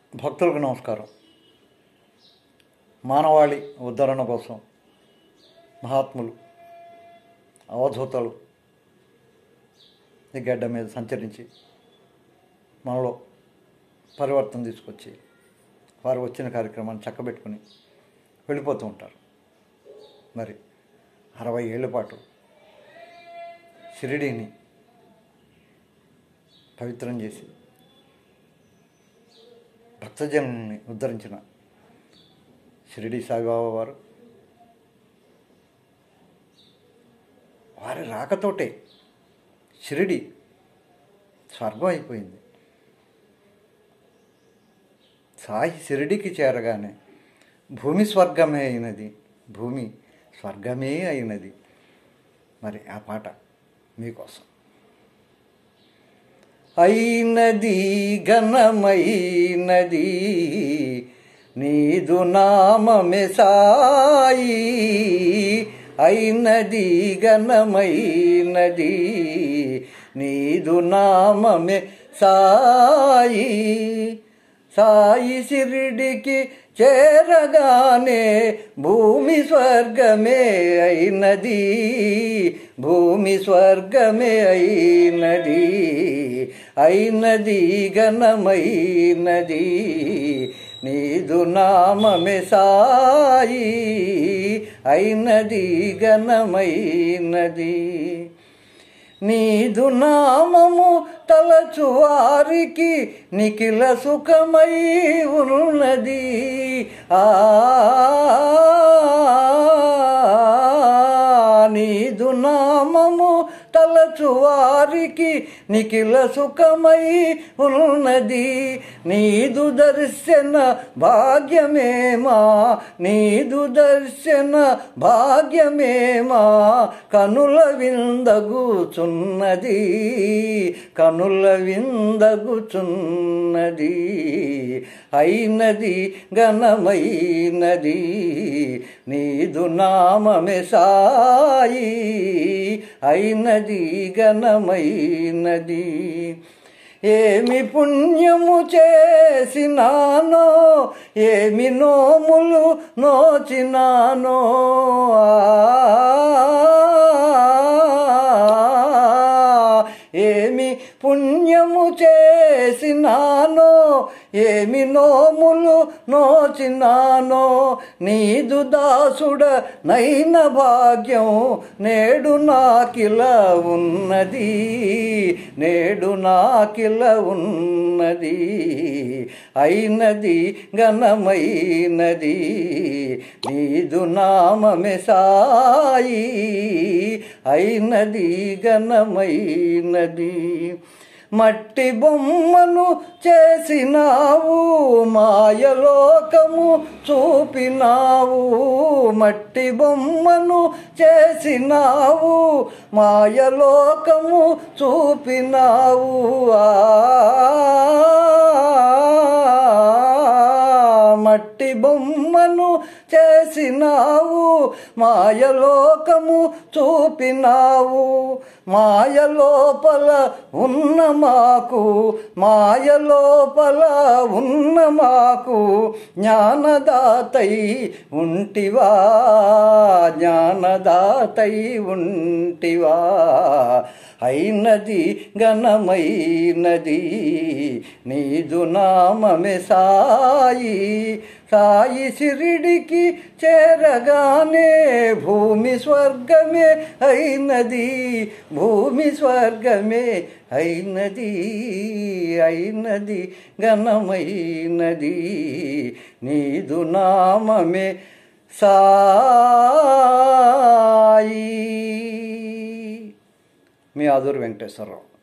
భక్తులకు నమస్కారం మానవాళి ఉద్ధరణ కోసం మహాత్ములు అవధూతలు ఈ గడ్డ మీద సంచరించి మనలో పరివర్తన తీసుకొచ్చి వారు వచ్చిన కార్యక్రమాన్ని చక్కబెట్టుకుని వెళ్ళిపోతూ ఉంటారు మరి అరవై ఏళ్ళ పాటు షిరిడీని పవిత్రం చేసి భక్తజనుల్ని ఉద్ధరించిన షిరిడి సాయిబాబా వారు వారి రాకతోటే షిరిడి స్వర్గం అయిపోయింది సాయి షిరిడికి చేరగానే భూమి స్వర్గమే అయినది భూమి స్వర్గమే అయినది మరి ఆ పాట మీకోసం అయినది ఘనమైనది నీదు నామమే సాయి అయినది ఘనమైనది నీదు నామమే సాయి సాయి షిరిడికి చేరగానే భూమి స్వర్గమే అయినది భూమి స్వర్గమే అయినది అయినది ఘనమైనది నీదు నామమే సాయి అయినది ఘనమైనది నీదు నామము తలచు వారికి నిఖిల సుఖమై ఉన్నది ఆ నీదు నామము తలచు వారికి నిఖిల సుఖమై ఉన్నది నీదు దర్శన భాగ్యమేమా నీదు దర్శన భాగ్యమేమా కనుల విందగుచున్నది కనుల విందగుచున్నది అయినది ఘనమైనది నీదు నామమే సాయి అయినది ఘనమైనది ఏమి పుణ్యము చేసినానో ఏమి నోములు నోచినానో ఏమి పుణ్యము చేసినానో ఏమి నోములు నోచినానో నీదు దాసుడ నైన భాగ్యం నేడు నాకిల ఉన్నది నేడు నాకిల ఉన్నది అయినది ఘనమైనది నీదు నామమే సాయి అయినది ఘనమైనది మట్టి బొమ్మను చేసినావు మాయలోకము చూపినావు మట్టి బొమ్మను చేసినావు మాయలోకము చూపినావు ఆ మట్టి బొమ్మను చేసినావు మాయలోకము చూపినావు మాయలోపల ఉన్న మాకు మాయలోపల ఉన్న మాకు జ్ఞానదాతై ఉంటివా జ్ఞానదాతై ఉంటివా అయినది ఘనమైనది నీదు నామమే సాయి సాయి షిరిడికి చేరగానే భూమి స్వర్గమే అయినది భూమి స్వర్గమే అయినది అయినది ఘనమైనది నీదు నామమే సాయి మీ ఆదూరు వెంకటేశ్వరరావు